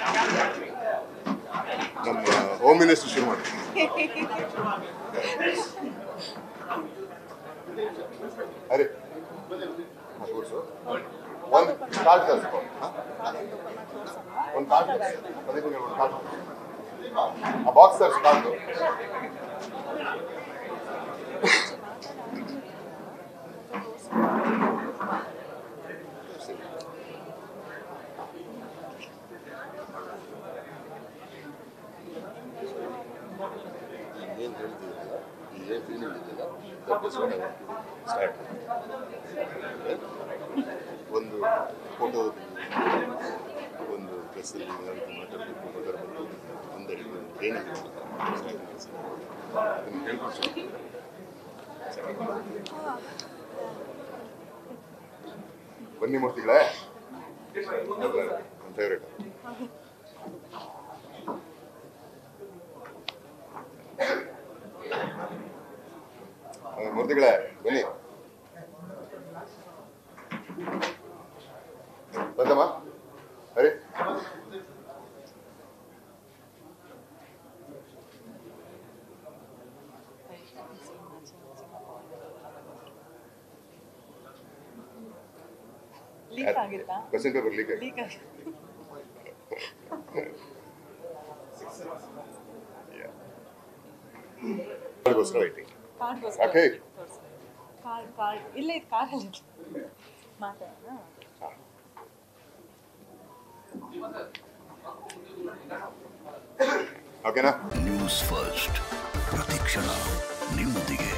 ನಮ್ಮ home minister ಶುರು ಮಾಡಿ ಅರೆ ಹಾ, ತೋರ್ಸು ಒಂದು ಕಾರ್ಡ್ ತರಿಸ್ಕೊ ಒಂದು ಕಾರ್ಡ್ ಪದೇ ಪದೇ ಒಂದು ಕಾರ್ಡ್ ಆ ಬಾಕ್ಸ್ ತರಿಸು ಕಾರ್ಡ್ ಏನು ಹೇಳ್ತಿದ್ದಿಲ್ಲ ಈ ಏನು ಫೀಲಿಂಗ್ ಇದೆಯಲ್ಲ that is what I want start ಒಂದು ಫೋಟೋ ಒಂದು ಡ್ರೆಸ್ಸಲ್ಲಿ ಏನಾದರೂ ಮಾತಾಡಬೇಕು ಫೋಟೋ ಬಂದು ಒಂದೆರಡು ಟ್ರೈನಿಂಗ್ ಅದನ್ನು ಹೇಳ್ಕೊಂಡು ಬನ್ನಿ ಮೂರ್ತಿಗಳೇ ನನ್ನ ಫೇವ್ರೇಟ್ ಮೂರ್ತಿಗಳೇ ಬನ್ನಿ ಬಂದಮ್ಮ ಅರೆ ಲೀಕ್ ಆಗಿತ್ತಾ ಕ್ವಶನ್ ಪೇಪರ್ ಲೀಕ್ ಲೀಕ್ ಆಗಿತ್ತು ಅದಕ್ಕೋಸ್ಕರ ವೈಟಿಂಗ್ ಕಾರ್ಡ್ಗೋಸ್ಕರ ಯಾಕೆ? ಕಾರ್ಡ್ ಕಾರ್ಡ್ ಇಲ್ಲೇ ಇದು ಕಾರಲ್ಲಿ ಮಾತಾಡೋಣ ಓಕೆನಾ ನ್ಯೂಸ್ ಫಸ್ಟ್ ಪ್ರತಿಕ್ಷಣ ನಿಮ್ಮೊಂದಿಗೆ